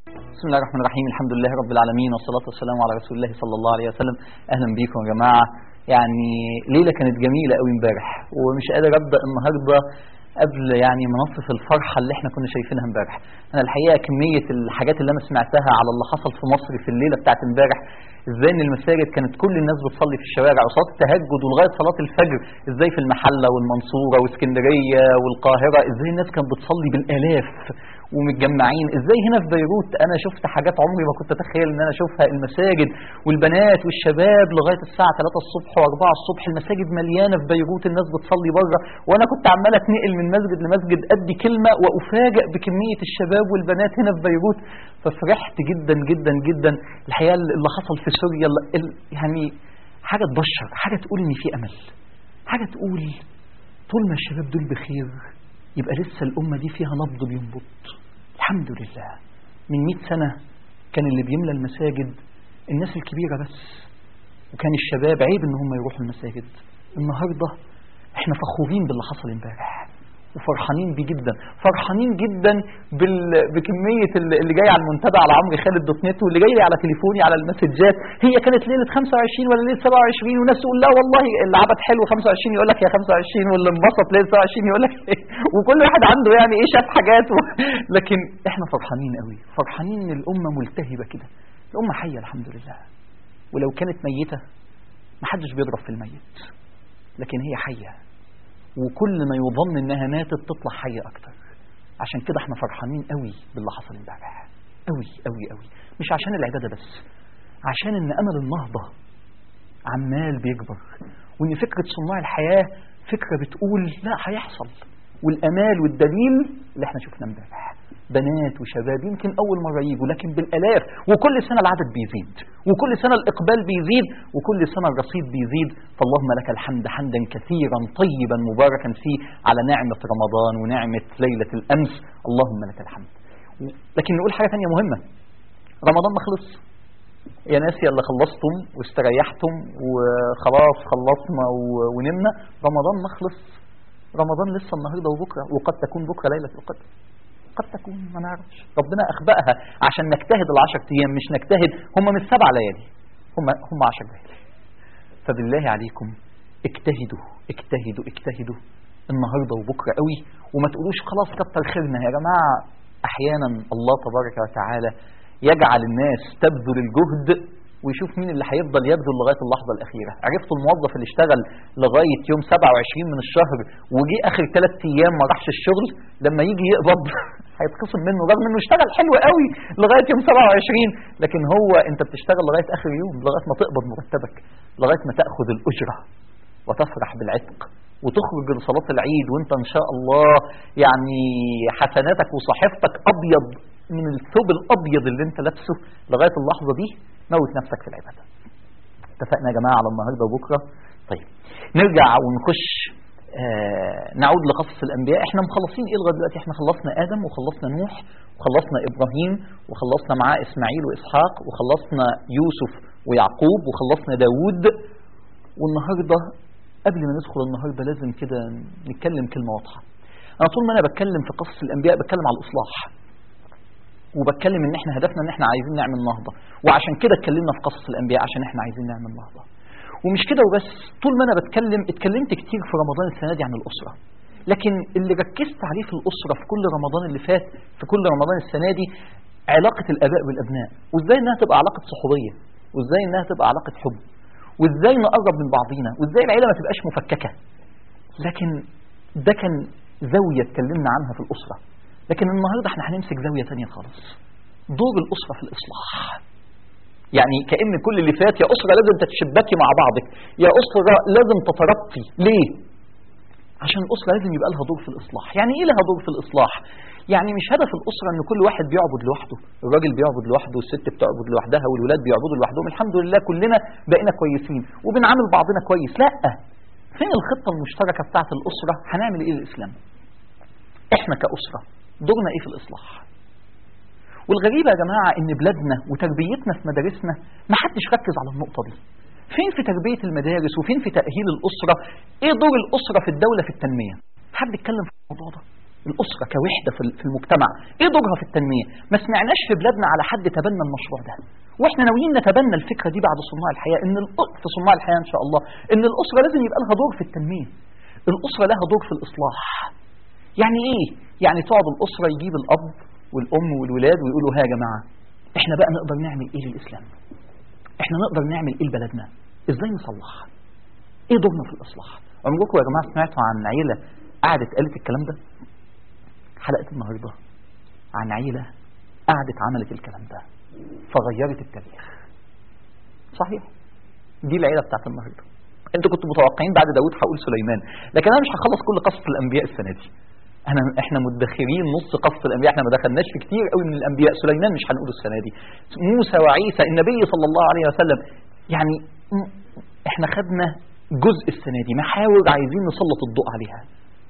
بسم الله الرحمن الرحيم الحمد لله رب العالمين والصلاة والسلام على رسول الله صلى الله عليه وسلم أهلا بيكم يا جماعة يعني ليلة كانت جميلة قوي امبارح ومش قادر أبدأ النهاردة قبل يعني منصف الفرحة اللي احنا كنا شايفينها امبارح أنا الحقيقة كمية الحاجات اللي أنا سمعتها على اللي حصل في مصر في الليلة بتاعت امبارح ازاي ان المساجد كانت كل الناس بتصلي في الشوارع وصلاه التهجد ولغايه صلاه الفجر ازاي في المحله والمنصوره واسكندريه والقاهره ازاي الناس كانت بتصلي بالالاف ومتجمعين ازاي هنا في بيروت انا شفت حاجات عمري ما كنت اتخيل ان انا اشوفها المساجد والبنات والشباب لغايه الساعه 3 الصبح و4 الصبح المساجد مليانه في بيروت الناس بتصلي بره وانا كنت عمال اتنقل من مسجد لمسجد ادي كلمه وافاجئ بكميه الشباب والبنات هنا في بيروت ففرحت جدا جدا جدا الحقيقه اللي حصل في سوريا ال- يعني حاجه تبشر حاجه تقول ان في امل حاجه تقول طول ما الشباب دول بخير يبقى لسه الأمة دي فيها نبض بينبض الحمد لله من 100 سنة كان اللي بيملى المساجد الناس الكبيرة بس وكان الشباب عيب ان هم يروحوا المساجد النهاردة احنا فخورين باللي حصل امبارح وفرحانين بيه جدا فرحانين جدا بال... بكمية اللي اللي جاي على المنتدى على عمرو خالد دوت نت واللي جاي لي على تليفوني على المسجات هي كانت ليلة 25 ولا ليلة 27 وناس تقول لا والله اللي عبد حلو 25 يقول لك يا 25 واللي انبسط ليلة 27 يقول لك وكل واحد عنده يعني ايه شاف حاجات و... لكن احنا فرحانين قوي فرحانين ان الأمة ملتهبة كده الأمة حية الحمد لله ولو كانت ميتة محدش بيضرب في الميت لكن هي حيه وكل ما يظن انها ماتت تطلع حيه اكتر عشان كده احنا فرحانين قوي باللي حصل امبارح قوي قوي قوي مش عشان العباده بس عشان ان امل النهضه عمال بيكبر وان فكره صناع الحياه فكره بتقول لا هيحصل والامال والدليل اللي احنا شفناه امبارح بنات وشباب يمكن اول مره يجوا لكن بالالاف وكل سنه العدد بيزيد وكل سنه الاقبال بيزيد وكل سنه الرصيد بيزيد فاللهم لك الحمد حمدا كثيرا طيبا مباركا فيه على نعمه رمضان ونعمه ليله الامس اللهم لك الحمد لكن نقول حاجه ثانيه مهمه رمضان ما خلص يا ناس يلا خلصتم واستريحتم وخلاص خلصنا و- ونمنا رمضان ما خلص رمضان لسه النهارده وبكره وقد تكون بكره ليله القدر قد تكون ما نعرفش ربنا اخبأها عشان نجتهد العشر ايام مش نجتهد هم مش سبع ليالي هم هم عشر ليالي فبالله عليكم اجتهدوا اجتهدوا اجتهدوا النهارده وبكره قوي وما تقولوش خلاص كتر خيرنا يا جماعه احيانا الله تبارك وتعالى يجعل الناس تبذل الجهد ويشوف مين اللي هيفضل يبذل لغايه اللحظه الاخيره عرفتوا الموظف اللي اشتغل لغايه يوم 27 من الشهر وجي اخر ثلاث ايام ما راحش الشغل لما يجي يقبض هيتخصم منه رغم انه اشتغل حلو قوي لغايه يوم 27 لكن هو انت بتشتغل لغايه اخر يوم لغايه ما تقبض مرتبك لغايه ما تاخذ الاجره وتفرح بالعتق وتخرج لصلاة العيد وانت ان شاء الله يعني حسناتك وصحيفتك ابيض من الثوب الابيض اللي انت لابسه لغاية اللحظة دي موت نفسك في العبادة اتفقنا يا جماعة على النهاردة وبكرة طيب نرجع ونخش آه نعود لقصص الانبياء احنا مخلصين ايه لغايه دلوقتي احنا خلصنا ادم وخلصنا نوح وخلصنا ابراهيم وخلصنا معاه اسماعيل واسحاق وخلصنا يوسف ويعقوب وخلصنا داوود والنهارده قبل ما ندخل النهارده لازم كده نتكلم كلمه واضحه. انا طول ما انا بتكلم في قصص الانبياء بتكلم على الاصلاح. وبتكلم ان احنا هدفنا ان احنا عايزين نعمل نهضه، وعشان كده اتكلمنا في قصص الانبياء عشان احنا عايزين نعمل نهضه. ومش كده وبس، طول ما انا بتكلم اتكلمت كتير في رمضان السنه دي عن الاسره. لكن اللي ركزت عليه في الاسره في كل رمضان اللي فات في كل رمضان السنه دي علاقه الاباء بالابناء، وازاي انها تبقى علاقه صحوبيه، وازاي انها تبقى علاقه حب، وازاي نقرب من بعضينا وازاي العيله ما تبقاش مفككه لكن ده كان زاويه اتكلمنا عنها في الاسره لكن النهارده احنا هنمسك زاويه تانية خالص دور الاسره في الاصلاح يعني كان كل اللي فات يا اسره لازم تتشبكي مع بعضك يا اسره لازم تتربطي ليه عشان الاسره لازم يبقى لها دور في الاصلاح يعني ايه لها دور في الاصلاح يعني مش هدف الاسره ان كل واحد بيعبد لوحده الراجل بيعبد لوحده والست بتعبد لوحدها والولاد بيعبدوا لوحدهم الحمد لله كلنا بقينا كويسين وبنعامل بعضنا كويس لا فين الخطه المشتركه بتاعه الاسره هنعمل ايه للاسلام احنا كاسره دورنا ايه في الاصلاح والغريب يا جماعه ان بلادنا وتربيتنا في مدارسنا ما حدش ركز على النقطه دي فين في تربيه المدارس وفين في تاهيل الاسره ايه دور الاسره في الدوله في التنميه حد اتكلم في الموضوع ده الأسرة كوحدة في في المجتمع إيه دورها في التنمية ما سمعناش في بلادنا على حد تبنى المشروع ده وإحنا ناويين نتبنى الفكرة دي بعد صناع الحياة إن الأ- في صناع الحياة إن شاء الله إن الأسرة لازم يبقى لها دور في التنمية الأسرة لها دور في الإصلاح يعني إيه؟ يعني تقعد الأسرة يجيب الأب والأم والولاد ويقولوا ها يا جماعة إحنا بقى نقدر نعمل إيه للإسلام إحنا نقدر نعمل إيه لبلدنا إزاي نصلح ايه دورنا في الاصلاح عمركم يا جماعه سمعتوا عن عيله قعدت قالت الكلام ده حلقه النهارده عن عيله قعدت عملت الكلام ده فغيرت التاريخ صحيح دي العيله بتاعت النهارده انتوا كنتوا متوقعين بعد داود هقول سليمان لكن انا مش هخلص كل قصه الانبياء السنه دي احنا احنا مدخرين نص قصه الانبياء احنا ما دخلناش في كتير قوي من الانبياء سليمان مش هنقوله السنه دي موسى وعيسى النبي صلى الله عليه وسلم يعني م- احنا خدنا جزء السنه دي محاور عايزين نسلط الضوء عليها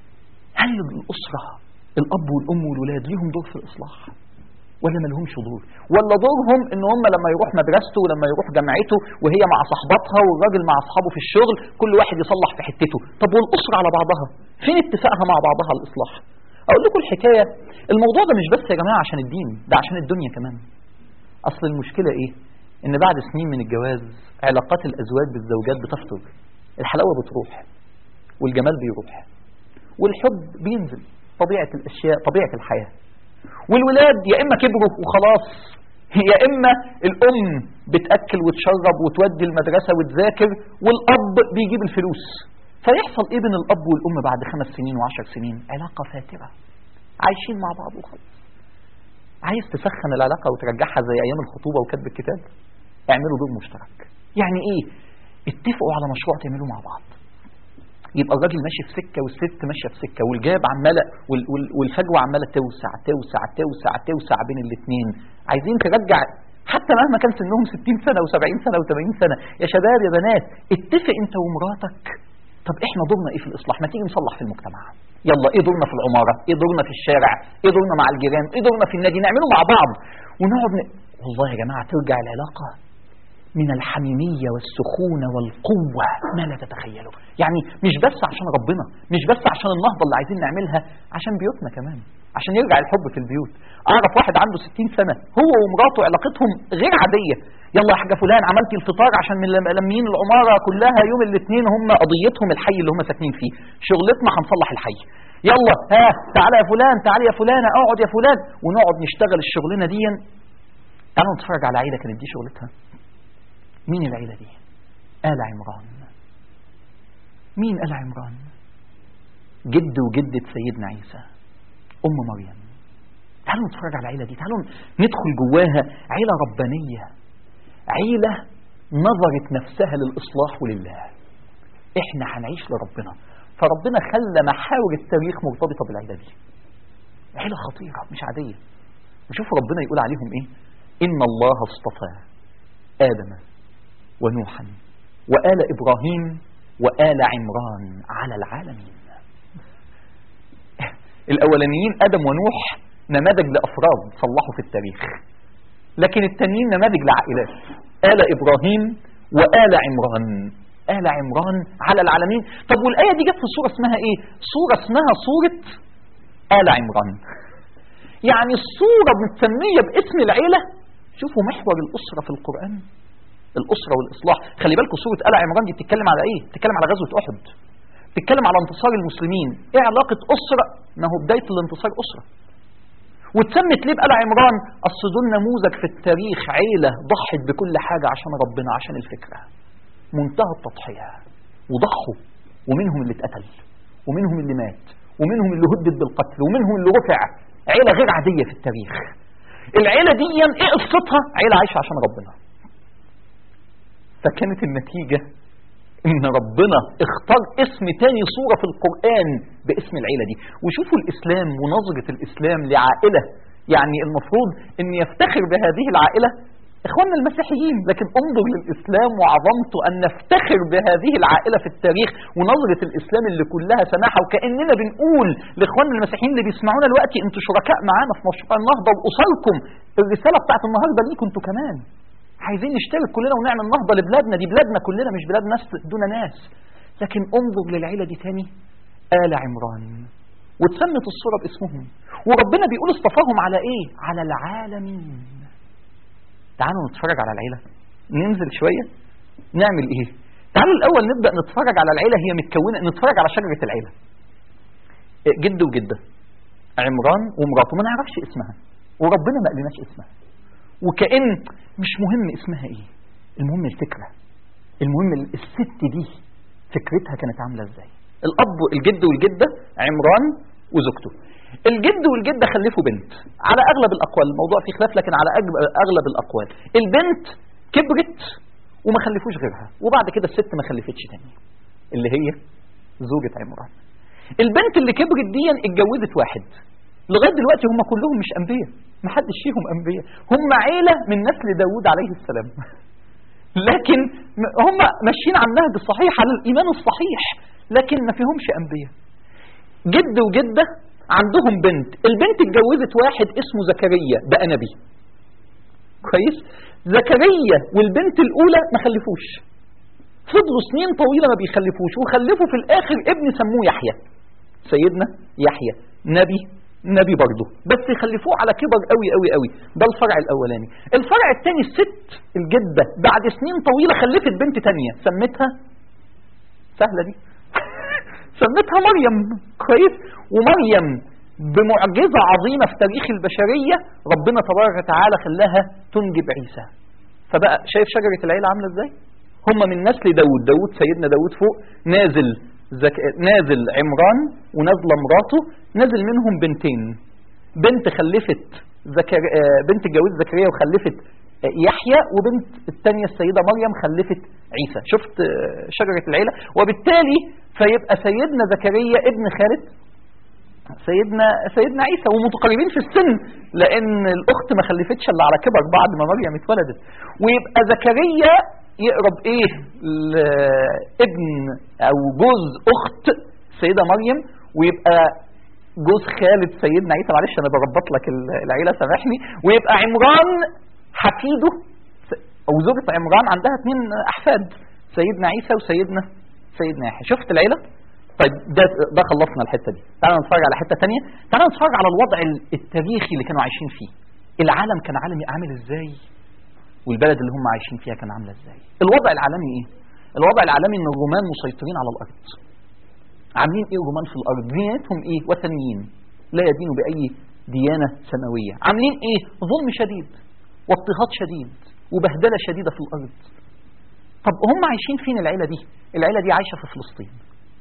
هل الاسره الاب والام والولاد ليهم دور في الاصلاح ولا ما لهمش دور ولا دورهم ان هم لما يروح مدرسته ولما يروح جامعته وهي مع صاحباتها والراجل مع اصحابه في الشغل كل واحد يصلح في حتته طب والاسره على بعضها فين اتفاقها مع بعضها على الاصلاح اقول لكم الحكايه الموضوع ده مش بس يا جماعه عشان الدين ده عشان الدنيا كمان اصل المشكله ايه ان بعد سنين من الجواز علاقات الازواج بالزوجات بتفتر الحلاوه بتروح والجمال بيروح والحب بينزل طبيعه الاشياء طبيعه الحياه والولاد يا اما كبروا وخلاص يا اما الام بتاكل وتشرب وتودي المدرسه وتذاكر والاب بيجيب الفلوس فيحصل ايه بين الاب والام بعد خمس سنين وعشر سنين علاقه فاتره عايشين مع بعض وخلاص عايز تسخن العلاقه وترجعها زي ايام الخطوبه وكتب الكتاب اعملوا دور مشترك يعني ايه اتفقوا على مشروع تعملوه مع بعض يبقى الراجل ماشي في سكه والست ماشيه في سكه والجاب عماله وال- وال- والفجوه عماله توسع توسع توسع توسع بين الاثنين عايزين ترجع حتى مهما كان سنهم 60 سنه و70 سنه و80 سنه يا شباب يا بنات اتفق انت ومراتك طب احنا دورنا ايه في الاصلاح ما تيجي نصلح في المجتمع يلا ايه دورنا في العماره ايه دورنا في الشارع ايه دورنا مع الجيران ايه دورنا في النادي نعمله مع بعض ونقعد ن... والله يا جماعه ترجع العلاقه من الحميمية والسخونة والقوة ما لا تتخيلوا يعني مش بس عشان ربنا مش بس عشان النهضة اللي عايزين نعملها عشان بيوتنا كمان عشان يرجع الحب في البيوت أعرف واحد عنده 60 سنة هو ومراته علاقتهم غير عادية يلا يا حاجة فلان عملتي الفطار عشان من لمين العمارة كلها يوم الاثنين هم قضيتهم الحي اللي هم ساكنين فيه شغلتنا هنصلح الحي يلا ها تعالى يا فلان تعالى يا فلانة اقعد يا فلان ونقعد نشتغل الشغلانة دي تعالوا نتفرج على عيلة كانت دي شغلتها مين العيلة دي آل عمران مين آل عمران جد وجدة سيدنا عيسى أم مريم تعالوا نتفرج على العيلة دي تعالوا ندخل جواها عيلة ربانية عيلة نظرت نفسها للإصلاح ولله إحنا هنعيش لربنا فربنا خلى محاور التاريخ مرتبطة بالعيلة دي عيلة خطيرة مش عادية وشوفوا ربنا يقول عليهم إيه إن الله اصطفى آدم ونوحا وآل إبراهيم وآل عمران على العالمين الأولانيين آدم ونوح نماذج لأفراد صلحوا في التاريخ لكن التانيين نماذج لعائلات آل إبراهيم وآل عمران آل عمران على العالمين طب والآية دي جت في سورة اسمها إيه سورة اسمها سورة آل عمران يعني السورة متسمية باسم العيلة شوفوا محور الأسرة في القرآن الأسرة والإصلاح خلي بالكم سورة آل عمران دي بتتكلم على إيه بتتكلم على غزوة أحد بتتكلم على انتصار المسلمين إيه علاقة أسرة ما هو بداية الانتصار أسرة واتسمت ليه بآل عمران أصل دول نموذج في التاريخ عيلة ضحت بكل حاجة عشان ربنا عشان الفكرة منتهى التضحية وضحوا ومنهم اللي اتقتل ومنهم اللي مات ومنهم اللي هدد بالقتل ومنهم اللي رفع عيلة غير عادية في التاريخ العيلة دي ايه قصتها عيلة عايشة عشان ربنا فكانت النتيجة ان ربنا اختار اسم تاني صورة في القرآن باسم العيلة دي وشوفوا الاسلام ونظرة الاسلام لعائلة يعني المفروض ان يفتخر بهذه العائلة اخواننا المسيحيين لكن انظر للاسلام وعظمته ان نفتخر بهذه العائلة في التاريخ ونظرة الاسلام اللي كلها سماحة وكأننا بنقول لاخواننا المسيحيين اللي بيسمعونا دلوقتي انتوا شركاء معانا في مشروع النهضة واسركم الرسالة بتاعت النهاردة ليكم انتوا كمان عايزين نشترك كلنا ونعمل نهضة لبلادنا دي بلادنا كلنا مش بلاد ناس دون ناس لكن انظر للعيلة دي تاني آل عمران واتسمت الصورة باسمهم وربنا بيقول اصطفاهم على ايه على العالمين تعالوا نتفرج على العيلة ننزل شوية نعمل ايه تعالوا الاول نبدأ نتفرج على العيلة هي متكونة نتفرج على شجرة العيلة جد وجدة عمران ومراته ما نعرفش اسمها وربنا ما قالناش اسمها وكأن مش مهم اسمها ايه المهم الفكرة المهم الست دي فكرتها كانت عاملة ازاي الاب الجد والجدة عمران وزوجته الجد والجدة خلفوا بنت على اغلب الاقوال الموضوع فيه خلاف لكن على اغلب الاقوال البنت كبرت وما خلفوش غيرها وبعد كده الست ما خلفتش تاني اللي هي زوجة عمران البنت اللي كبرت دي اتجوزت واحد لغايه دلوقتي هم كلهم مش انبياء ما حدش فيهم انبياء هم عيله من نسل داوود عليه السلام لكن هم ماشيين على النهج الصحيح على الايمان الصحيح لكن ما فيهمش انبياء جد وجده عندهم بنت البنت اتجوزت واحد اسمه زكريا بقى نبي كويس زكريا والبنت الاولى ما خلفوش فضلوا سنين طويلة ما بيخلفوش وخلفوا في الآخر ابن سموه يحيى سيدنا يحيى نبي نبي برضه بس يخلفوه على كبر قوي قوي قوي ده الفرع الأولاني الفرع الثاني الست الجدة بعد سنين طويلة خلفت بنت تانية سمتها سهلة دي سمتها مريم كويس ومريم بمعجزة عظيمة في تاريخ البشرية ربنا تبارك وتعالى خلاها تنجب عيسى فبقى شايف شجرة العيلة عاملة ازاي هم من نسل داود داود سيدنا داود فوق نازل زك... نازل عمران ونازله مراته نازل منهم بنتين بنت خلفت زكر... بنت اتجوزت زكريا وخلفت يحيى وبنت الثانية السيدة مريم خلفت عيسى شفت شجرة العيلة وبالتالي فيبقى سيدنا زكريا ابن خالد سيدنا سيدنا عيسى ومتقاربين في السن لان الاخت ما خلفتش الا على كبر بعد ما مريم اتولدت ويبقى زكريا يقرب ايه ابن او جوز اخت سيدة مريم ويبقى جوز خالد سيدنا عيسى معلش انا بربط لك العيلة سامحني ويبقى عمران حفيده او زوجة عمران عندها اثنين احفاد سيدنا عيسى وسيدنا سيدنا يحيى شفت العيلة طيب ده ده خلصنا الحته دي تعالى نتفرج على حته ثانيه تعالى نتفرج على الوضع التاريخي اللي كانوا عايشين فيه العالم كان عالم عامل ازاي والبلد اللي هم عايشين فيها كان عامله ازاي الوضع العالمي ايه الوضع العالمي ان الرومان مسيطرين على الارض عاملين ايه الرومان في الارض ديانتهم ايه وثنيين لا يدينوا باي ديانه سماويه عاملين ايه ظلم شديد واضطهاد شديد وبهدله شديده في الارض طب هم عايشين فين العيله دي العيله دي عايشه في فلسطين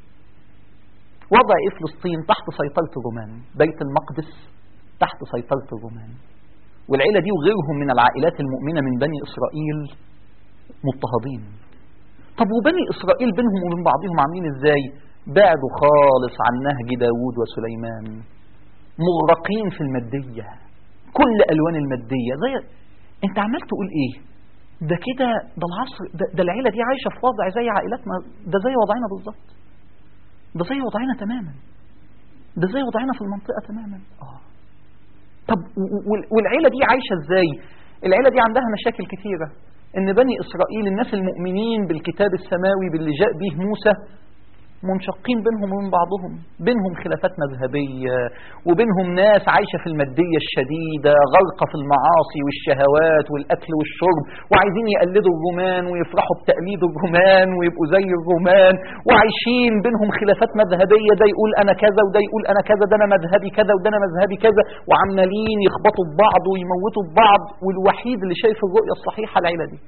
وضع ايه فلسطين تحت سيطره الرومان بيت المقدس تحت سيطره الرومان والعيلة دي وغيرهم من العائلات المؤمنة من بني إسرائيل مضطهدين طب وبني إسرائيل بينهم وبين بعضهم عاملين إزاي بعدوا خالص عن نهج داود وسليمان مغرقين في المادية كل ألوان المادية زي أنت عمال تقول إيه ده كده ده العصر ده, ده العيلة دي عايشة في وضع زي عائلاتنا ده زي وضعنا بالظبط ده زي وضعنا تماما ده زي وضعنا في المنطقة تماما آه طب والعيلة دي عايشة ازاي العيلة دي عندها مشاكل كثيرة ان بني اسرائيل الناس المؤمنين بالكتاب السماوي باللي جاء به موسى منشقين بينهم وبين بعضهم بينهم خلافات مذهبية وبينهم ناس عايشة في المادية الشديدة غرقة في المعاصي والشهوات والأكل والشرب وعايزين يقلدوا الرومان ويفرحوا بتقليد الرومان ويبقوا زي الرومان وعايشين بينهم خلافات مذهبية ده يقول أنا كذا وده يقول أنا كذا ده أنا مذهبي كذا وده أنا مذهبي كذا وعمالين يخبطوا في بعض ويموتوا في بعض والوحيد اللي شايف الرؤية الصحيحة العيلة دي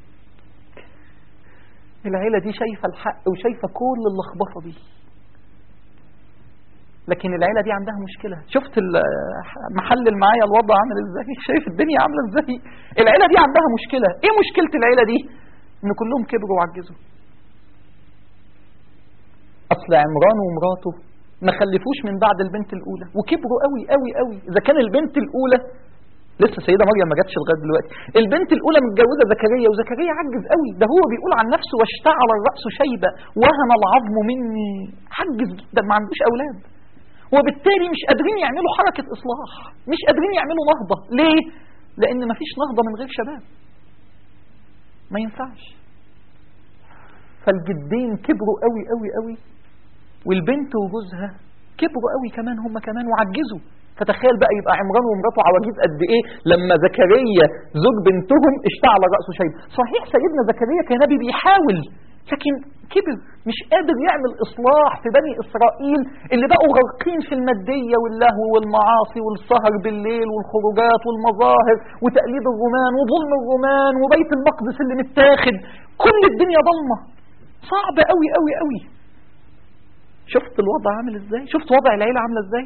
العيلة دي شايفة الحق وشايفة كل اللخبطة دي لكن العيلة دي عندها مشكلة شفت محلل معايا الوضع عامل ازاي شايف الدنيا عاملة ازاي العيلة دي عندها مشكلة ايه مشكلة العيلة دي ان كلهم كبروا وعجزوا اصل عمران ومراته ما خلفوش من بعد البنت الاولى وكبروا قوي قوي قوي اذا كان البنت الاولى لسه سيدة مريم ما جاتش لغايه دلوقتي البنت الاولى متجوزه زكريا وزكريا عجز قوي ده هو بيقول عن نفسه واشتعل الراس شيبه وهن العظم مني عجز جدا ما عندوش اولاد وبالتالي مش قادرين يعملوا حركه اصلاح مش قادرين يعملوا نهضه ليه لان ما فيش نهضه من غير شباب ما ينفعش فالجدين كبروا قوي قوي قوي والبنت وجوزها كبروا قوي كمان هم كمان وعجزوا فتخيل بقى يبقى عمران ومراته عواجيز قد ايه لما زكريا زوج بنتهم اشتعل راسه شيب صحيح سيدنا زكريا كان نبي بيحاول لكن كبر مش قادر يعمل اصلاح في بني اسرائيل اللي بقوا غرقين في الماديه واللهو والمعاصي والسهر بالليل والخروجات والمظاهر وتقليد الرومان وظلم الرومان وبيت المقدس اللي متاخد كل الدنيا ضلمه صعب قوي قوي قوي شفت الوضع عامل ازاي شفت وضع العيله عامله ازاي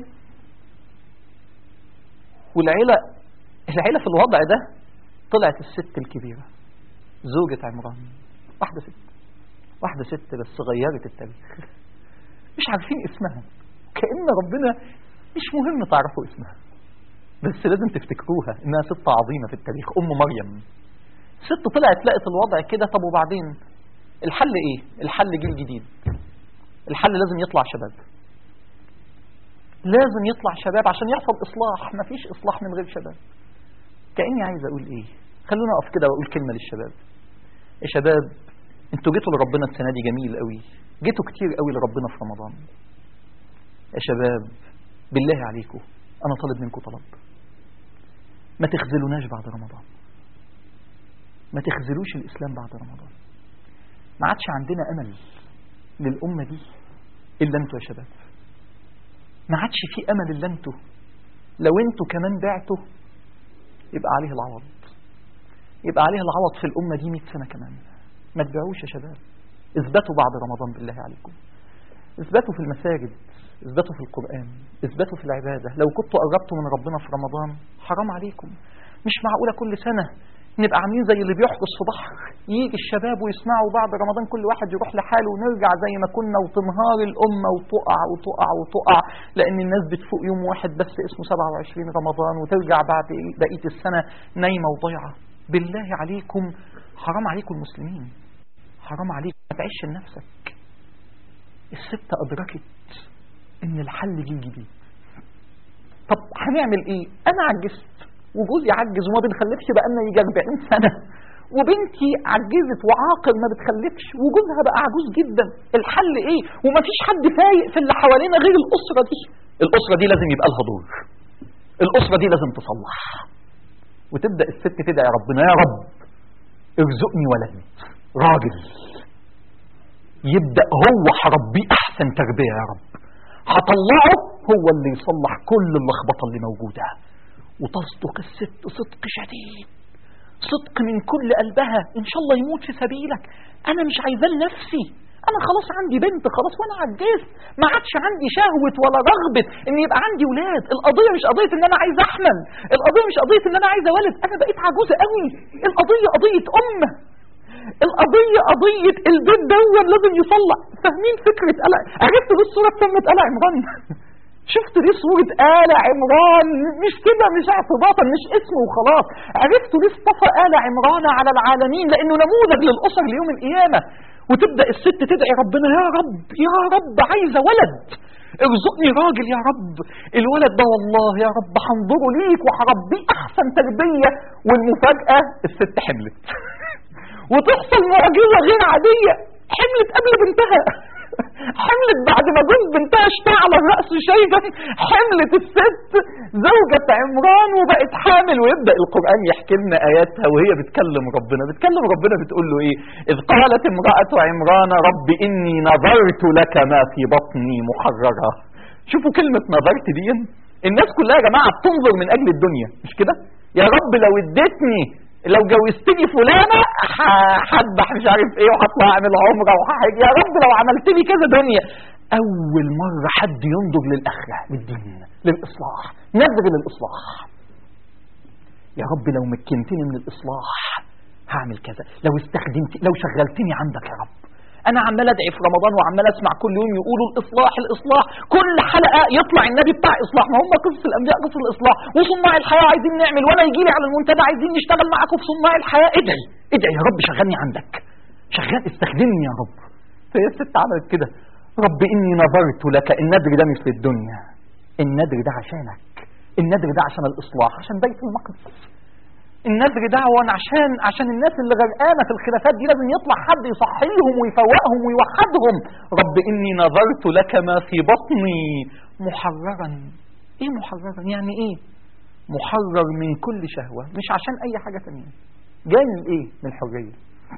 والعيله العيله في الوضع ده طلعت الست الكبيره زوجة عمران واحدة ست واحدة ست بس غيرت التاريخ مش عارفين اسمها كأن ربنا مش مهم تعرفوا اسمها بس لازم تفتكروها انها ست عظيمة في التاريخ ام مريم ست طلعت لقت الوضع كده طب وبعدين الحل ايه الحل جيل جديد الحل لازم يطلع شباب لازم يطلع شباب عشان يحصل اصلاح مفيش اصلاح من غير شباب كأني عايز اقول ايه خلونا اقف كده واقول كلمة للشباب يا شباب انتوا جيتوا لربنا السنة دي جميل قوي جيتوا كتير قوي لربنا في رمضان يا شباب بالله عليكم انا طالب منكم طلب ما تخذلوناش بعد رمضان ما تخذلوش الاسلام بعد رمضان ما عادش عندنا امل للامه دي الا انتوا يا شباب ما عادش في امل الا انتوا لو انتوا كمان بعتوا يبقى عليه العوض يبقى عليه العوض في الامه دي 100 سنه كمان ما تبيعوش يا شباب اثبتوا بعد رمضان بالله عليكم اثبتوا في المساجد اثبتوا في القرآن اثبتوا في العبادة لو كنتوا قربتوا من ربنا في رمضان حرام عليكم مش معقولة كل سنة نبقى عاملين زي اللي بيحرس في بحر يجي الشباب ويسمعوا بعد رمضان كل واحد يروح لحاله ونرجع زي ما كنا وتنهار الأمة وتقع وتقع وتقع لأن الناس بتفوق يوم واحد بس اسمه 27 رمضان وترجع بعد بقية السنة نايمة وضيعة بالله عليكم حرام عليكم المسلمين حرام عليكم ما تعيش لنفسك الست أدركت إن الحل جيل جديد طب هنعمل إيه؟ أنا عجزت وجوزي عجز وما بنخلفش بقالنا يجي 40 سنة وبنتي عجزت وعاقل ما بتخلفش وجوزها بقى عجوز جدا الحل ايه ومفيش حد فايق في اللي حوالينا غير الاسره دي الاسره دي لازم يبقى لها دور الاسره دي لازم تصلح وتبدا الست تدعي ربنا يا رب ارزقني ولد راجل يبدا هو هربيه احسن تربيه يا رب هطلعه هو اللي يصلح كل اللخبطه اللي موجوده وتصدق الست صدق شديد صدق من كل قلبها ان شاء الله يموت في سبيلك انا مش عايزاه لنفسي انا خلاص عندي بنت خلاص وانا عجزت ما عادش عندي شهوة ولا رغبة ان يبقى عندي ولاد القضية مش قضية ان انا عايز احمل القضية مش قضية ان انا عايزة ولد انا بقيت عجوزة قوي القضية قضية امة القضية قضية البيت دون لازم يصلح فاهمين فكرة قلع عرفت ليه الصورة تمت قلع عمران شفت ليه صورة آل عمران مش كده مش اعتباطا مش اسمه وخلاص عرفتوا ليه اصطفى آل عمران على العالمين لأنه نموذج للأسر ليوم القيامة وتبدأ الست تدعي ربنا يا رب يا رب عايزة ولد ارزقني راجل يا رب الولد ده والله يا رب هنظره ليك وهربيه أحسن تربية والمفاجأة الست حملت وتحصل معجزة غير عادية حملت قبل بنتها حملت بعد ما جوز بنتها اشتعل الرأس شيبا حملت الست زوجة عمران وبقت حامل ويبدأ القرآن يحكي لنا آياتها وهي بتكلم ربنا بتكلم ربنا بتقول له ايه إذ قالت امرأة عمران رب إني نظرت لك ما في بطني محررة شوفوا كلمة نظرت دي الناس كلها يا جماعة بتنظر من أجل الدنيا مش كده يا رب لو اديتني لو جوزتني فلانة هذبح مش عارف ايه وهطلع اعمل عمرة وهحج يا رب لو عملت لي كذا دنيا اول مرة حد ينظر للاخرة للدين للاصلاح نذر للاصلاح يا رب لو مكنتني من الاصلاح هعمل كذا لو استخدمت لو شغلتني عندك يا رب انا عمال ادعي في رمضان وعمال اسمع كل يوم يقولوا الاصلاح الاصلاح كل حلقه يطلع النبي بتاع اصلاح ما هم قصص الانبياء قصص الاصلاح وصناع الحياه عايزين نعمل وانا يجي لي على المنتدى عايزين نشتغل معاكم في صناع الحياه ادعي ادعي يا رب شغلني عندك شغال استخدمني يا رب فهي الست عملت كده رب اني نظرت لك النذر ده مش للدنيا النذر ده عشانك النذر ده عشان الاصلاح عشان بيت المقدس النذر دعوة عشان عشان الناس اللي غرقانة في الخلافات دي لازم يطلع حد يصحيهم ويفوقهم ويوحدهم رب إني نذرت لك ما في بطني محررا إيه محررا يعني إيه محرر من كل شهوة مش عشان أي حاجة تانية جاي من إيه من الحرية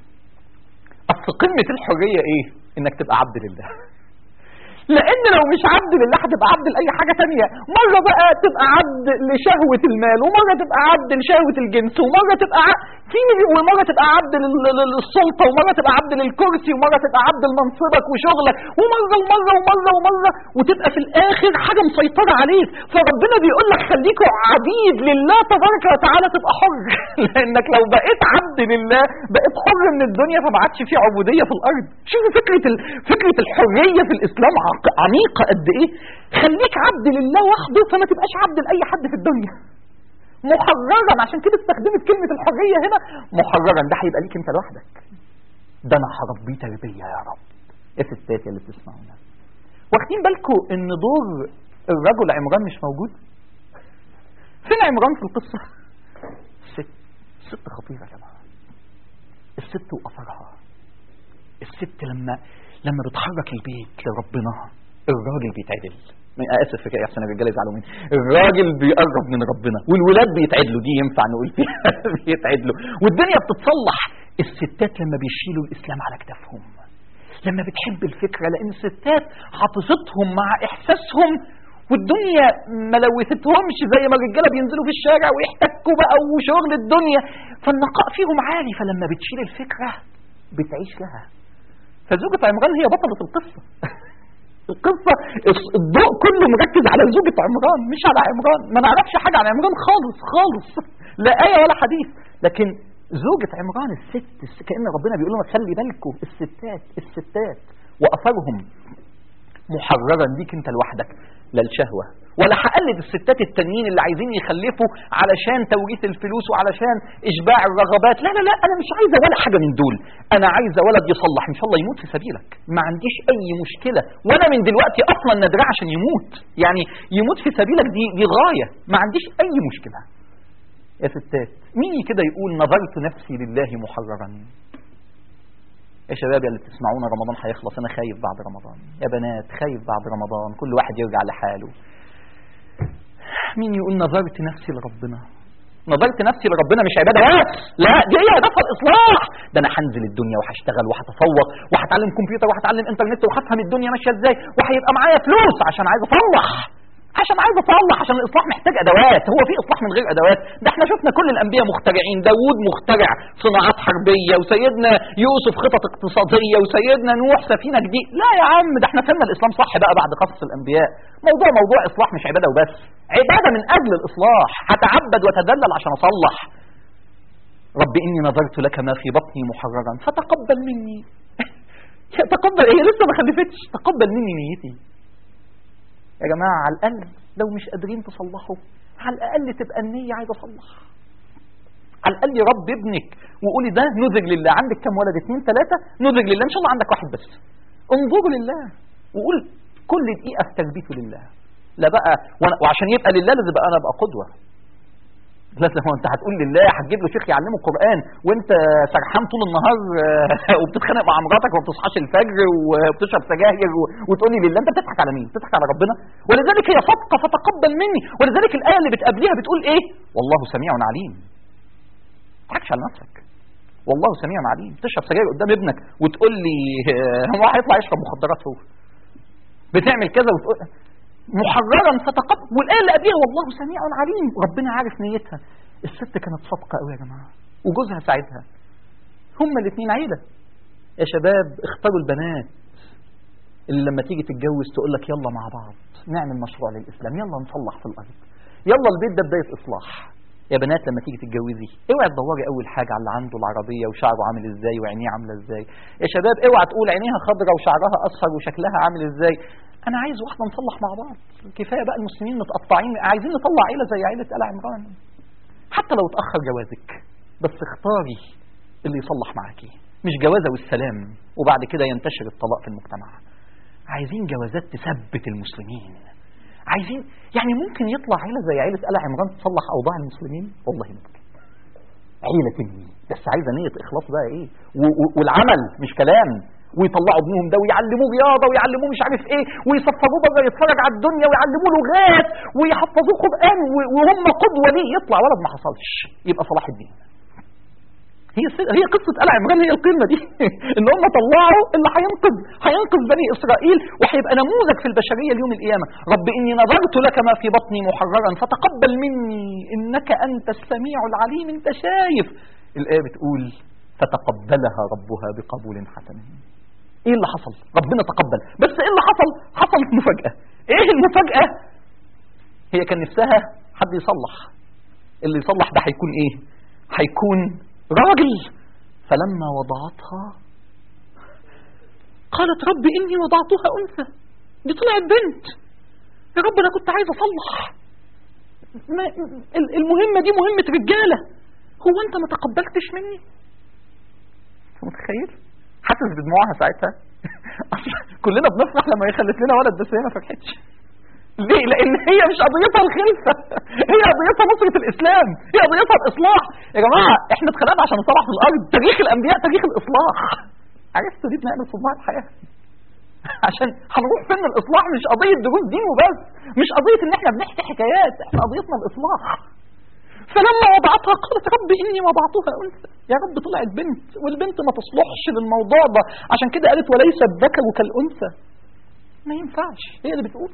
أصل قمة الحرية إيه إنك تبقى عبد لله لان لو مش عبد لله هتبقى عبد لاي حاجه تانية مره بقى تبقى عبد لشهوه المال ومره تبقى عبد لشهوه الجنس ومره تبقى ع... في ومره تبقى عبد لل- للسلطه ومره تبقى عبد للكرسي ومره تبقى عبد لمنصبك وشغلك ومره ومره ومره ومره وتبقى في الاخر حاجه مسيطره عليك فربنا بيقول لك خليكوا عبيد لله تبارك وتعالى تبقى حر لانك لو بقيت عبد لله بقيت حر من الدنيا فما عادش في عبوديه في الارض شوفوا فكره ال... فكره الحريه في الاسلام عق- عميقه قد ايه خليك عبد لله وحده فما تبقاش عبد لاي حد في الدنيا محررا عشان كده استخدمت كلمه الحريه هنا محررا ده هيبقى ليك انت لوحدك ده انا هربيه تربيه يا رب يا ستات يا اللي بتسمعونا واخدين بالكم ان دور الرجل عمران مش موجود فين عمران في القصه الست الست خطيره يا جماعه الست واثرها الست لما لما بتحرك البيت لربنا الراجل بيتعدل من اسف في كده احسن الرجاله يزعلوا مني الراجل بيقرب من ربنا والولاد بيتعدلوا دي ينفع نقول فيها بيتعدلوا والدنيا بتتصلح الستات لما بيشيلوا الاسلام على كتافهم لما بتحب الفكره لان الستات حافظتهم مع احساسهم والدنيا ما لوثتهمش زي ما الرجاله بينزلوا في الشارع ويحتكوا بقى وشغل الدنيا فالنقاء فيهم عالي فلما بتشيل الفكره بتعيش لها فزوجة عمران هي بطلة القصة القصة الضوء كله مركز على زوجة عمران مش على عمران ما نعرفش حاجة عن عمران خالص خالص لا آية ولا حديث لكن زوجة عمران الست الس- كأن ربنا بيقول لهم خلي بالكم الستات الستات وأثرهم محررا ليك انت لوحدك لا الشهوة ولا هقلد الستات التانيين اللي عايزين يخلفوا علشان توريث الفلوس وعلشان اشباع الرغبات لا لا لا انا مش عايزه ولا حاجه من دول انا عايزه ولد يصلح ان شاء الله يموت في سبيلك ما عنديش اي مشكله وانا من دلوقتي اصلا ندرع عشان يموت يعني يموت في سبيلك دي دي غايه ما عنديش اي مشكله يا ستات مين كده يقول نظرت نفسي لله محررا يا شباب يا اللي بتسمعونا رمضان هيخلص انا خايف بعد رمضان يا بنات خايف بعد رمضان كل واحد يرجع لحاله مين يقول نظرت نفسي لربنا نظرت نفسي لربنا مش عباده بس لا دي هي هدفها الاصلاح ده انا هنزل الدنيا وهشتغل وهتفوق وهتعلم كمبيوتر وهتعلم انترنت وهفهم الدنيا ماشيه ازاي وهيبقى معايا فلوس عشان عايز اصلح عشان عايز اصلح عشان الاصلاح محتاج ادوات هو في اصلاح من غير ادوات ده احنا شفنا كل الانبياء مخترعين داوود مخترع صناعات حربيه وسيدنا يوسف خطط اقتصاديه وسيدنا نوح سفينه جديد لا يا عم ده احنا فهمنا الاسلام صح بقى بعد قصص الانبياء موضوع موضوع اصلاح مش عباده وبس عباده من اجل الاصلاح هتعبد وتدلل عشان اصلح رب اني نظرت لك ما في بطني محررا فتقبل مني تقبل هي لسه ما خلفتش تقبل مني نيتي يا جماعة على الأقل لو مش قادرين تصلحوا على الأقل تبقى النية عايز أصلح على الأقل يا رب ابنك وقولي ده نذر لله عندك كم ولد اثنين ثلاثة نذر لله إن شاء الله عندك واحد بس انظروا لله وقول كل دقيقة في تثبيته لله لا بقى وأنا وعشان يبقى لله لازم بقى أنا أبقى قدوة لازم هو انت هتقول لله هتجيب له شيخ يعلمه القران وانت سرحان طول النهار آه، وبتتخانق مع مراتك وما بتصحاش الفجر وبتشرب سجاير و- وتقول لي لله انت بتضحك على مين؟ بتضحك على ربنا ولذلك هي صدقه فتقبل مني ولذلك الايه اللي بتقابليها بتقول ايه؟ والله سميع عليم. ما تضحكش على نفسك. والله سميع عليم تشرب سجاير قدام ابنك وتقول لي آه، هو هيطلع يشرب مخدرات هو بتعمل كذا وتقول محررا فتقبل والايه اللي قبلها والله سميع عليم ربنا عارف نيتها الست كانت صادقه قوي يا جماعه وجوزها ساعدها هما الاثنين عيله يا شباب اختاروا البنات اللي لما تيجي تتجوز تقول لك يلا مع بعض نعمل مشروع للاسلام يلا نصلح في الارض يلا البيت ده بدايه اصلاح يا بنات لما تيجي تتجوزي اوعي تدوري اول حاجه على اللي عنده العربيه وشعره عامل ازاي وعينيه عامله ازاي يا شباب اوعى تقول عينيها خضراء وشعرها اصفر وشكلها عامل ازاي انا عايز واحده نصلح مع بعض كفايه بقى المسلمين متقطعين عايزين نطلع عيله زي عيله ال عمران حتى لو اتاخر جوازك بس اختاري اللي يصلح معاكي مش جوازه والسلام وبعد كده ينتشر الطلاق في المجتمع عايزين جوازات تثبت المسلمين عايزين يعني ممكن يطلع عيله زي عيله ال عمران تصلح اوضاع المسلمين والله ممكن عيله تنمي بس عايزه نيه اخلاص بقى ايه و- و- والعمل مش كلام ويطلعوا ابنهم ده ويعلموه رياضه ويعلموه مش عارف ايه ويسفروه بره يتفرج على الدنيا ويعلموه لغات ويحفظوه قران و- وهم قدوه ليه يطلع ولد ما حصلش يبقى صلاح الدين هي س- هي قصه ال عمران هي القمه دي ان هم طلعوا اللي هينقذ هينقذ بني اسرائيل وهيبقى نموذج في البشريه اليوم القيامه رب اني نظرت لك ما في بطني محررا فتقبل مني انك انت السميع العليم انت شايف الايه بتقول فتقبلها ربها بقبول حسن ايه اللي حصل ربنا تقبل بس ايه اللي حصل حصلت مفاجاه ايه المفاجاه هي كان نفسها حد يصلح اللي يصلح ده هيكون ايه هيكون راجل فلما وضعتها قالت رب اني وضعتها انثى دي طلعت بنت يا رب انا كنت عايز اصلح ما ال- المهمه دي مهمه رجاله هو انت ما تقبلتش مني أنت متخيل حاسس بدموعها ساعتها أصل كلنا بنفرح لما يخلف لنا ولد بس هي ما فرحتش ليه؟ لأن هي مش قضيتها الخلفة، هي قضيتها نصرة الإسلام، هي قضيتها الإصلاح، يا جماعة إحنا اتخلقنا عشان نصلح في الأرض، تاريخ الأنبياء تاريخ الإصلاح. عرفتوا دي بنعمل صناع الحياة. عشان هنروح فين الإصلاح مش قضية دروس دين وبس، مش قضية إن إحنا بنحكي حكايات، إحنا قضيتنا الإصلاح. فلما وضعتها قالت رب إني وضعتها أنثى، يا رب طلعت بنت، والبنت ما تصلحش للموضوع ده، عشان كده قالت وليس الذكر كالأنثى. ما ينفعش، هي اللي بتقول.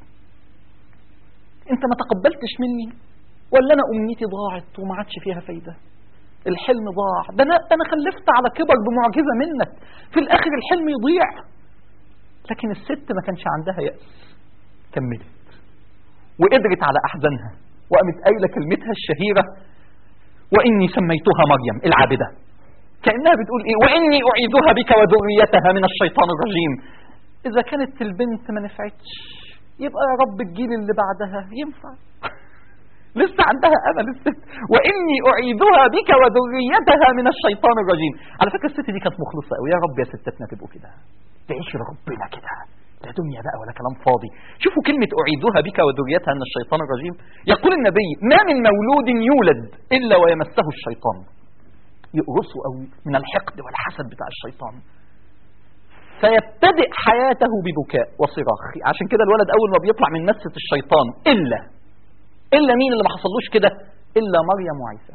انت ما تقبلتش مني ولا انا امنيتي ضاعت وما عادش فيها فايده الحلم ضاع ده انا ده انا خلفت على كبر بمعجزه منك في الاخر الحلم يضيع لكن الست ما كانش عندها ياس كملت وقدرت على احزانها وقامت قايله كلمتها الشهيره واني سميتها مريم العابده كانها بتقول ايه واني اعيذها بك وذريتها من الشيطان الرجيم اذا كانت البنت ما نفعتش يبقى يا رب الجيل اللي بعدها ينفع لسه عندها امل الست واني اعيذها بك وذريتها من الشيطان الرجيم على فكره الست دي كانت مخلصه قوي يا رب يا ستاتنا تبقوا كده تعيشوا لربنا كده لا دنيا بقى ولا كلام فاضي شوفوا كلمة أعيذها بك وذريتها من الشيطان الرجيم يقول النبي ما من مولود يولد إلا ويمسه الشيطان يقرصه أو من الحقد والحسد بتاع الشيطان فيبتدئ حياته ببكاء وصراخ عشان كده الولد اول ما بيطلع من مسة الشيطان الا الا مين اللي ما حصلوش كده الا مريم وعيسى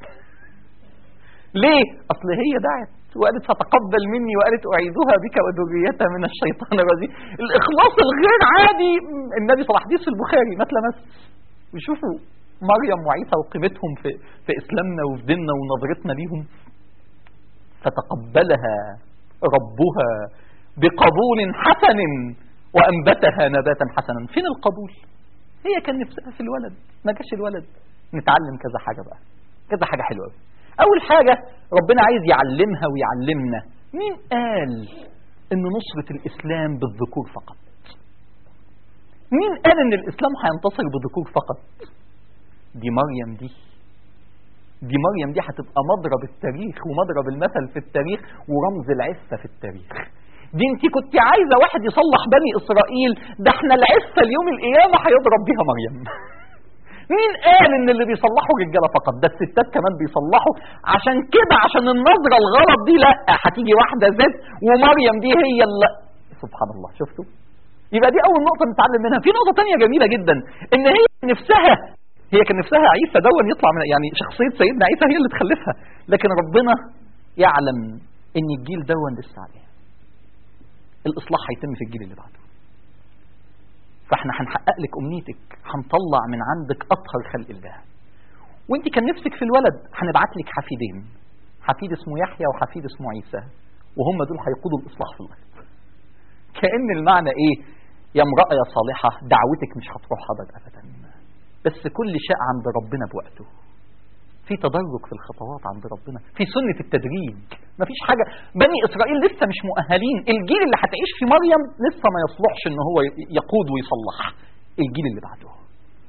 ليه اصل هي دعت وقالت فتقبل مني وقالت اعيذها بك وذريتها من الشيطان الرجيم الاخلاص الغير عادي النبي صلى حديث في البخاري ما تلمس وشوفوا مريم وعيسى وقيمتهم في في اسلامنا وفي ديننا ونظرتنا ليهم فتقبلها ربها بقبول حسن وأنبتها نباتا حسنا فين القبول هي كان نفسها في الولد ما جاش الولد نتعلم كذا حاجة بقى كذا حاجة حلوة قوي أول حاجة ربنا عايز يعلمها ويعلمنا مين قال إن نصرة الإسلام بالذكور فقط مين قال إن الإسلام هينتصر بذكور فقط دي مريم دي دي مريم دي هتبقى مضرب التاريخ ومضرب المثل في التاريخ ورمز العفة في التاريخ دي انت كنت عايزة واحد يصلح بني إسرائيل ده احنا العفة اليوم القيامة هيضرب بيها مريم مين قال ان اللي بيصلحوا رجاله فقط ده الستات كمان بيصلحوا عشان كده عشان النظره الغلط دي لا هتيجي واحده ست ومريم دي هي اللي سبحان الله شفتوا يبقى دي اول نقطه نتعلم منها في نقطه تانية جميله جدا ان هي نفسها هي كان نفسها عيسى دون يطلع من يعني شخصيه سيدنا عيسى هي اللي تخلفها لكن ربنا يعلم ان الجيل دون لسه عليه الاصلاح هيتم في الجيل اللي بعده فاحنا هنحقق لك امنيتك هنطلع من عندك اطهر خلق الله وانت كان نفسك في الولد هنبعت لك حفيدين حفيد اسمه يحيى وحفيد اسمه عيسى وهم دول هيقودوا الاصلاح في الارض كان المعنى ايه يا امراه يا صالحه دعوتك مش هتروح هدر ابدا بس كل شيء عند ربنا بوقته في تدرج في الخطوات عند ربنا في سنة التدريج مفيش حاجة بني إسرائيل لسه مش مؤهلين الجيل اللي هتعيش في مريم لسه ما يصلحش ان هو يقود ويصلح الجيل اللي بعده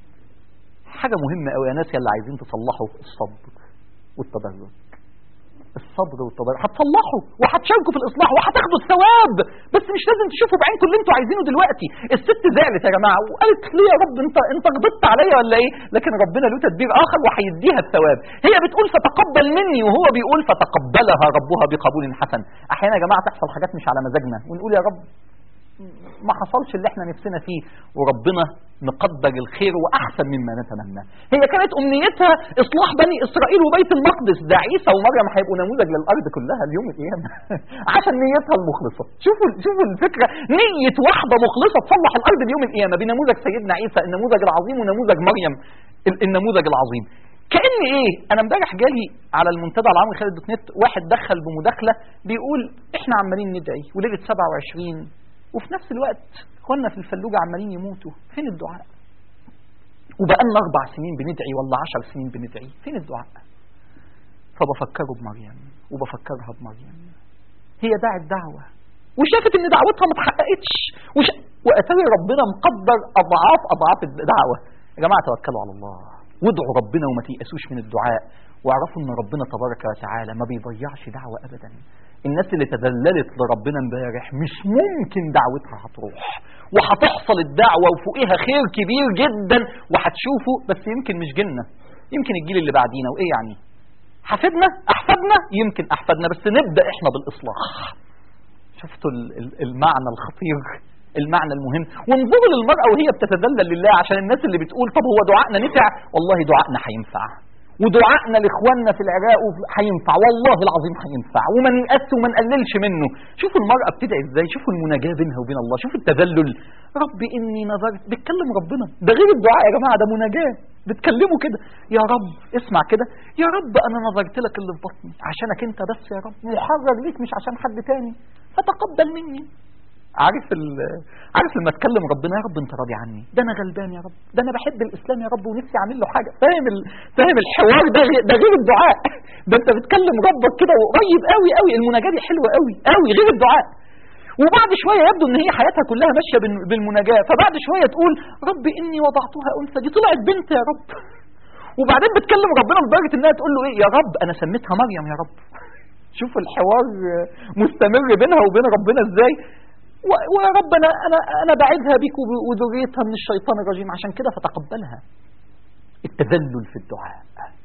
حاجة مهمة قوي يا ناس يا اللي عايزين تصلحوا الصبر والتدرج الصبر والتضرع هتصلحوا وهتشاركوا في الاصلاح وهتاخدوا الثواب بس مش لازم تشوفوا بعينكم اللي انتوا عايزينه دلوقتي الست زعلت يا جماعه وقالت ليه يا رب انت انت غضبت عليا ولا ايه لكن ربنا له تدبير اخر وهيديها الثواب هي بتقول فتقبل مني وهو بيقول فتقبلها ربها بقبول حسن احيانا يا جماعه تحصل حاجات مش على مزاجنا ونقول يا رب ما حصلش اللي احنا نفسنا فيه وربنا مقدر الخير واحسن مما نتمنى هي كانت امنيتها اصلاح بني اسرائيل وبيت المقدس ده عيسى ومريم هيبقوا نموذج للارض كلها اليوم القيامه عشان نيتها المخلصه شوفوا شوفوا الفكره نيه واحده مخلصه تصلح الارض اليوم القيامه بنموذج سيدنا عيسى النموذج العظيم ونموذج مريم ال- النموذج العظيم كان ايه انا امبارح جالي على المنتدى العام خالد دوت نت واحد دخل بمداخله بيقول احنا عمالين ندعي وليله 27 وفي نفس الوقت اخواننا في الفلوجة عمالين يموتوا فين الدعاء وبقالنا اربع سنين بندعي ولا عشر سنين بندعي فين الدعاء فبفكره بمريم وبفكرها بمريم هي دعت دعوة وشافت ان دعوتها ما اتحققتش وش... واتاري ربنا مقدر اضعاف اضعاف الدعوة يا جماعة توكلوا على الله وادعوا ربنا وما تيأسوش من الدعاء واعرفوا ان ربنا تبارك وتعالى ما بيضيعش دعوة ابدا الناس اللي تذللت لربنا امبارح مش ممكن دعوتها هتروح وهتحصل الدعوة وفوقيها خير كبير جدا وهتشوفوا بس يمكن مش جيلنا يمكن الجيل اللي بعدينا وايه يعني حفدنا احفادنا يمكن احفادنا بس نبدا احنا بالاصلاح شفتوا ال- ال- المعنى الخطير المعنى المهم وانظروا للمرأة وهي بتتذلل لله عشان الناس اللي بتقول طب هو دعائنا نفع والله دعائنا هينفع ودعائنا لاخواننا في العراق وف- هينفع والله العظيم هينفع وما نيأس وما نقللش منه شوفوا المرأة بتدعي ازاي شوفوا المناجاة بينها وبين الله شوفوا التذلل رب اني نظرت بتكلم ربنا ده غير الدعاء يا جماعة ده مناجاة بتكلمه كده يا رب اسمع كده يا رب انا نظرت لك اللي في بطني عشانك انت بس يا رب محرر ليك مش عشان حد تاني فتقبل مني عارف ال... عارف لما اتكلم ربنا يا رب انت راضي عني ده انا غلبان يا رب ده انا بحب الاسلام يا رب ونفسي اعمل له حاجه فاهم ال... فاهم الحوار ده غير... ده غير الدعاء ده انت بتكلم ربك كده وقريب قوي قوي المناجاه دي حلوه قوي قوي غير الدعاء وبعد شويه يبدو ان هي حياتها كلها ماشيه بال- بالمناجاه فبعد شويه تقول رب اني وضعتها انثى دي طلعت بنت يا رب وبعدين بتكلم ربنا لدرجه انها تقول له ايه يا رب انا سميتها مريم يا رب شوف الحوار مستمر بينها وبين ربنا ازاي و- ويا رب انا انا انا بعدها بيك وب- وذريتها من الشيطان الرجيم عشان كده فتقبلها التذلل في الدعاء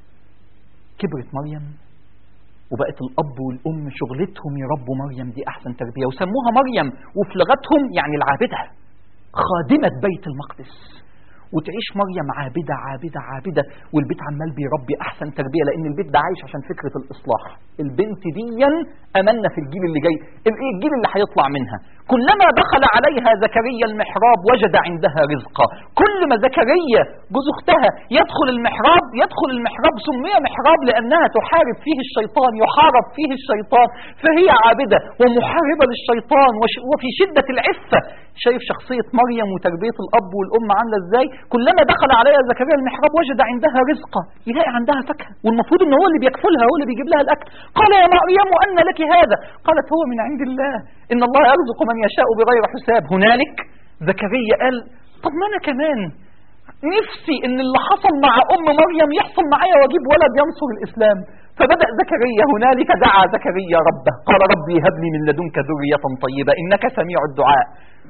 كبرت مريم وبقت الاب والام شغلتهم يربوا مريم دي احسن تربيه وسموها مريم وفي لغتهم يعني العابده خادمه بيت المقدس وتعيش مريم عابده عابده عابده والبيت عمال بيربي احسن تربيه لان البيت ده عايش عشان فكره الاصلاح البنت دي املنا في الجيل اللي جاي الايه الجيل اللي هيطلع منها كلما دخل عليها زكريا المحراب وجد عندها رزقا كل ما زكريا جوز اختها يدخل المحراب يدخل المحراب سمي محراب لانها تحارب فيه الشيطان يحارب فيه الشيطان فهي عابده ومحاربه للشيطان وش- وفي شده العفه شايف شخصيه مريم وتربيه الاب والام عامله ازاي كلما دخل عليها زكريا المحراب وجد عندها رزقا يلاقي عندها فاكهه والمفروض ان هو اللي بيكفلها هو اللي بيجيب لها الاكل قال يا مريم ان لك هذا قالت هو من عند الله ان الله يرزق من يشاء بغير حساب هنالك زكريا قال طب ما انا كمان نفسي ان اللي حصل مع ام مريم يحصل معايا واجيب ولد ينصر الاسلام فبدا زكريا هنالك دعا زكريا ربه قال ربي هب لي من لدنك ذريه طيبه انك سميع الدعاء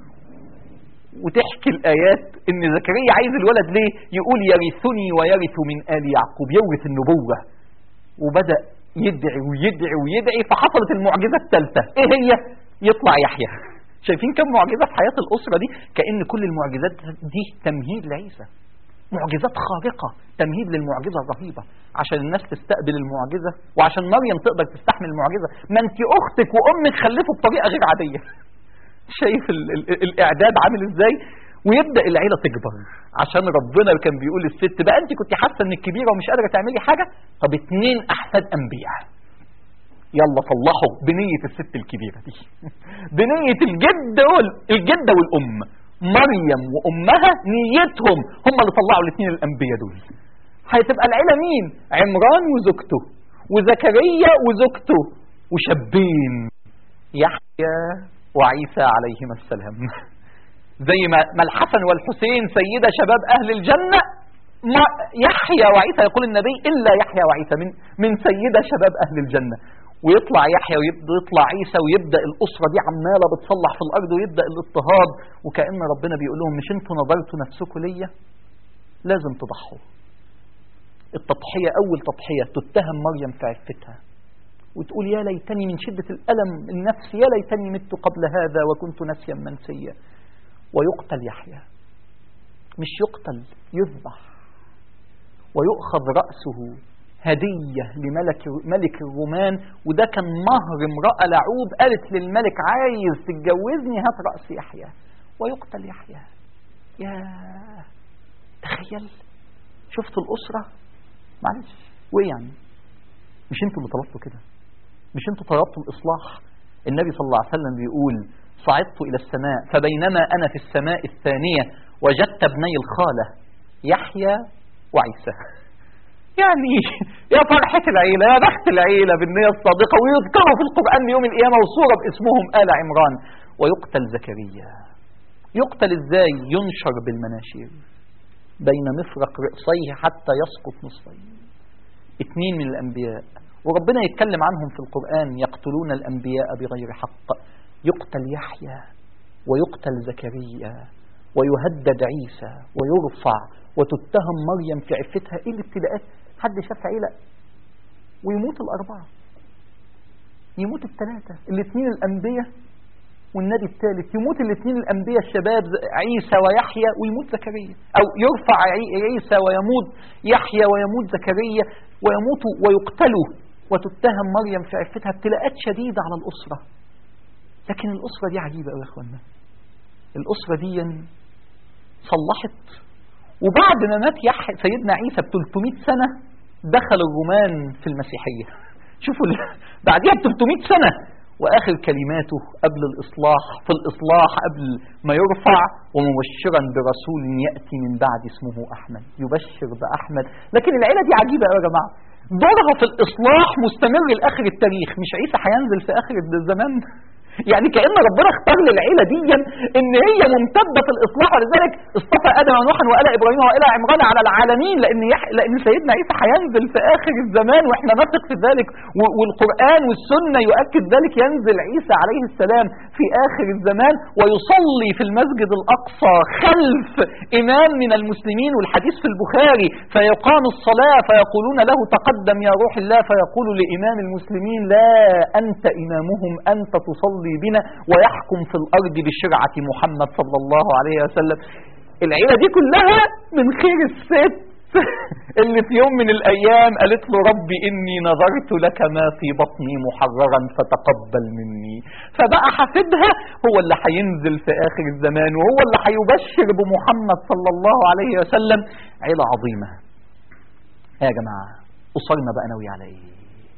وتحكي الايات ان زكريا عايز الولد ليه يقول يرثني ويرث من ال يعقوب يورث النبوه وبدا يدعي ويدعي ويدعي فحصلت المعجزه الثالثه ايه هي يطلع يحيى شايفين كم معجزه في حياه الاسره دي كان كل المعجزات دي تمهيد لعيسى معجزات خارقة تمهيد للمعجزة الرهيبة عشان الناس تستقبل المعجزة وعشان مريم تقدر تستحمل المعجزة ما انت اختك وامك خلفوا بطريقة غير عادية شايف ال ال الاعداد عامل ازاي ويبدا العيله تكبر عشان ربنا كان بيقول للست بقى انت كنت حاسه انك كبيره ومش قادره تعملي حاجه طب اتنين احفاد انبياء يلا صلحوا بنية الست الكبيرة دي بنية الجد وال... الجدة والأم مريم وأمها نيتهم هم اللي طلعوا الاثنين الأنبياء دول هتبقى العيلة مين عمران وزوجته وزكريا وزوجته وشابين يحيى وعيسى عليهما السلام زي ما ما الحسن والحسين سيدة شباب أهل الجنة ما يحيى وعيسى يقول النبي إلا يحيى وعيسى من من سيدة شباب أهل الجنة ويطلع يحيى ويبدا يطلع عيسى ويبدا الاسره دي عماله بتصلح في الارض ويبدا الاضطهاد وكان ربنا بيقول لهم مش انتوا نظرتوا نفسكم ليا لازم تضحوا التضحيه اول تضحيه تتهم مريم في عفتها وتقول يا ليتني من شده الالم النفسي يا ليتني مت قبل هذا وكنت نسيا منسيا ويقتل يحيى مش يقتل يذبح ويؤخذ راسه هدية لملك ملك الرومان وده كان مهر امرأة لعوب قالت للملك عايز تتجوزني هات رأس يحيى ويقتل يحيى يا تخيل شفت الأسرة معلش وإيه يعني مش انتوا اللي طلبتوا كده مش انتوا طلبتوا الإصلاح النبي صلى الله عليه وسلم بيقول صعدت إلى السماء فبينما أنا في السماء الثانية وجدت ابني الخالة يحيى وعيسى يعني يا فرحة العيلة يا بخت العيلة بالنية الصادقة ويذكروا في القرآن يوم القيامة وصورة باسمهم آل عمران ويقتل زكريا يقتل ازاي ينشر بالمناشير بين مفرق رأسيه حتى يسقط نصفين اثنين من الأنبياء وربنا يتكلم عنهم في القرآن يقتلون الأنبياء بغير حق يقتل يحيى ويقتل زكريا ويهدد عيسى ويرفع وتتهم مريم في عفتها ايه الابتلاءات حد شاف عيلة ويموت الأربعة يموت الثلاثة الاثنين الأنبياء والنبي الثالث يموت الاثنين الأنبياء الشباب عيسى ويحيى ويموت زكريا أو يرفع عيسى ويموت يحيى ويموت زكريا ويموت ويقتلوا وتتهم مريم في عفتها ابتلاءات شديدة على الأسرة لكن الأسرة دي عجيبة أوي يا أخوانا الأسرة دي صلحت وبعد ما مات يحيى سيدنا عيسى ب 300 سنة دخل الرومان في المسيحية شوفوا بعديها ب 300 سنة وآخر كلماته قبل الإصلاح في الإصلاح قبل ما يرفع ومبشرا برسول يأتي من بعد اسمه أحمد يبشر بأحمد لكن العيلة دي عجيبة يا جماعة دورها في الإصلاح مستمر لآخر التاريخ مش عيسى هينزل في آخر الزمان يعني كأن ربنا اختار للعيلة دي ان هي ممتدة في الاصلاح ولذلك اصطفى ادم ونوحا وآل ابراهيم وآل عمران على العالمين لان يح... لان سيدنا عيسى هينزل في اخر الزمان واحنا نثق في ذلك و... والقرآن والسنة يؤكد ذلك ينزل عيسى عليه السلام في اخر الزمان ويصلي في المسجد الاقصى خلف امام من المسلمين والحديث في البخاري فيقام الصلاة فيقولون له تقدم يا روح الله فيقول لامام المسلمين لا انت امامهم انت تصلي يصلي بنا ويحكم في الأرض بشرعة محمد صلى الله عليه وسلم العيلة دي كلها من خير الست اللي في يوم من الأيام قالت له ربي إني نظرت لك ما في بطني محررا فتقبل مني فبقى حفيدها هو اللي هينزل في آخر الزمان وهو اللي هيبشر بمحمد صلى الله عليه وسلم عيلة عظيمة يا جماعة أسرنا بقى ناوي على إيه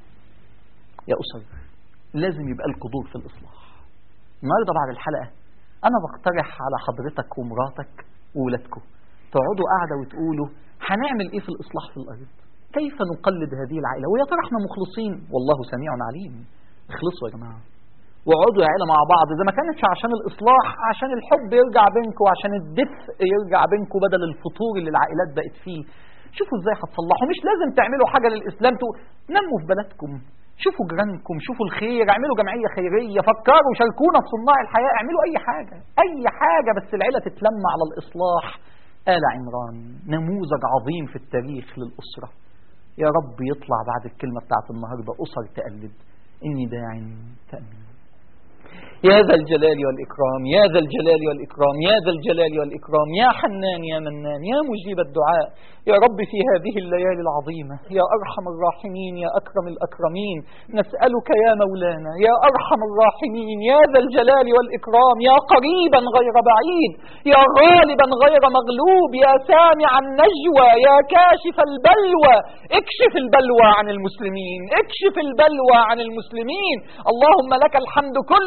يا أسر لازم يبقى القدور في الإصلاح النهارده بعد الحلقة أنا بقترح على حضرتك ومراتك وولادكم تقعدوا قاعدة وتقولوا هنعمل إيه في الإصلاح في الأرض كيف نقلد هذه العائلة ويا ترى احنا مخلصين والله سميع عليم اخلصوا يا جماعة واقعدوا يا عيلة مع بعض إذا ما كانتش عشان الإصلاح عشان الحب يرجع بينكم وعشان الدفء يرجع بينكم بدل الفطور اللي العائلات بقت فيه شوفوا ازاي هتصلحوا مش لازم تعملوا حاجة للإسلام نموا في بلدكم شوفوا جيرانكم شوفوا الخير اعملوا جمعية خيرية فكروا شاركونا في صناع الحياة اعملوا أي حاجة أي حاجة بس العيلة تتلم على الإصلاح آل عمران نموذج عظيم في التاريخ للأسرة يا رب يطلع بعد الكلمة بتاعت النهاردة أسر تقلد إني داع تأمين يا ذا الجلال والإكرام يا ذا الجلال والإكرام يا ذا الجلال والإكرام يا حنان يا منان يا مجيب الدعاء يا رب في هذه الليالي العظيمة يا أرحم الراحمين يا أكرم الأكرمين نسألك يا مولانا يا أرحم الراحمين يا ذا الجلال والإكرام يا قريبا غير بعيد يا غالبا غير مغلوب يا سامع النجوى يا كاشف البلوى اكشف البلوى عن المسلمين اكشف البلوى عن المسلمين اللهم لك الحمد كله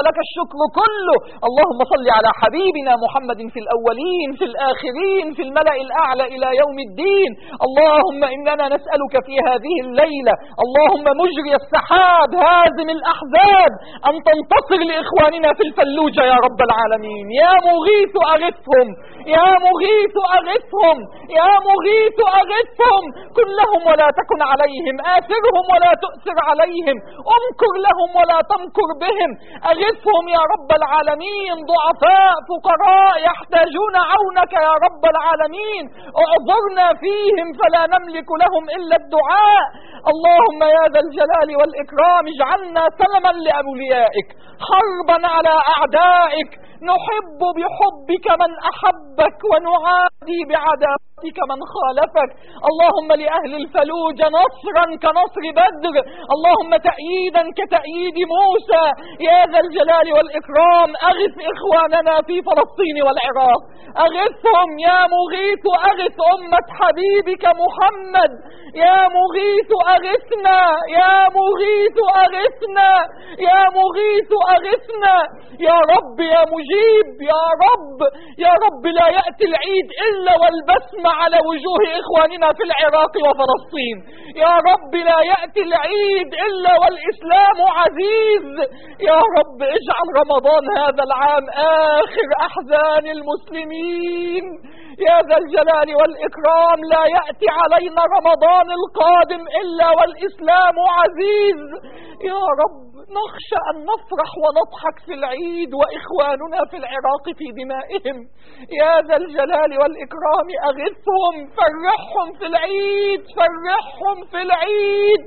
ولك الشكر كله اللهم صل على حبيبنا محمد في الأولين في الآخرين في الملأ الأعلى إلى يوم الدين اللهم إننا نسألك في هذه الليلة اللهم مجري السحاب هازم الأحزاب أن تنتصر لإخواننا في الفلوجة يا رب العالمين يا مغيث أغثهم يا مغيث أغثهم يا مغيث أغثهم كن لهم ولا تكن عليهم آثرهم ولا تؤثر عليهم امكر لهم ولا تمكر بهم أغثهم يا رب العالمين ضعفاء فقراء يحتاجون عونك يا رب العالمين اعذرنا فيهم فلا نملك لهم إلا الدعاء اللهم يا ذا الجلال والإكرام اجعلنا سلما لأوليائك حربا على أعدائك نحب بحبك من أحبك ونعادي بعداوتك من خالفك اللهم لأهل الفلوج نصرا كنصر بدر اللهم تأييدا كتأييد موسى يا ذا الجلال والإكرام أغث إخواننا في فلسطين والعراق أغثهم يا مغيث أغث أمة حبيبك محمد يا مغيث أغثنا يا مغيث أغثنا يا مغيث أغثنا يا رب يا مجيب يا رب يا رب لا يأتي العيد إلا والبسمة على وجوه إخواننا في العراق وفلسطين يا رب لا يأتي العيد إلا والإسلام عزيز يا رب اجعل رمضان هذا العام آخر أحزان المسلمين يا ذا الجلال والإكرام لا يأتي علينا رمضان القادم إلا والإسلام عزيز يا رب نخشى أن نفرح ونضحك في العيد وإخواننا في العراق في دمائهم يا ذا الجلال والإكرام أغثهم فرحهم في العيد فرحهم في العيد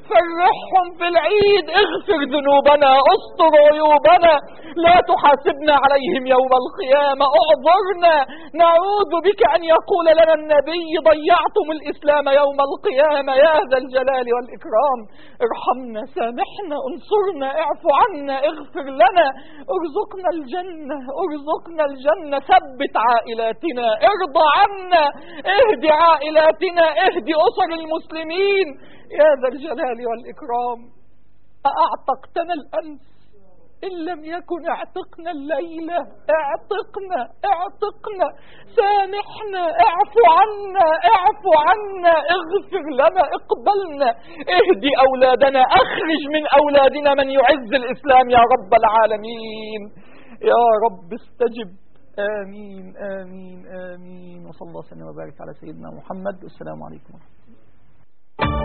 فرحهم في العيد اغفر ذنوبنا استر عيوبنا لا تحاسبنا عليهم يوم القيامة اعذرنا نعوذ بك أن يقول لنا النبي ضيعتم الإسلام يوم القيامة يا ذا الجلال والإكرام ارحمنا سامحنا انصرنا اعف عنا اغفر لنا ارزقنا الجنة ارزقنا الجنة ثبت عائلاتنا ارضى عنا اهدي عائلاتنا اهدي أسر المسلمين يا ذا الجلال والإكرام أعتقتنا الأمس إن لم يكن اعتقنا الليلة اعتقنا اعتقنا سامحنا اعفو عنا اعفو عنا اغفر لنا اقبلنا اهدي أولادنا اخرج من أولادنا من يعز الإسلام يا رب العالمين يا رب استجب آمين آمين آمين وصلى الله وسلم وبارك على سيدنا محمد والسلام عليكم ورحمة الله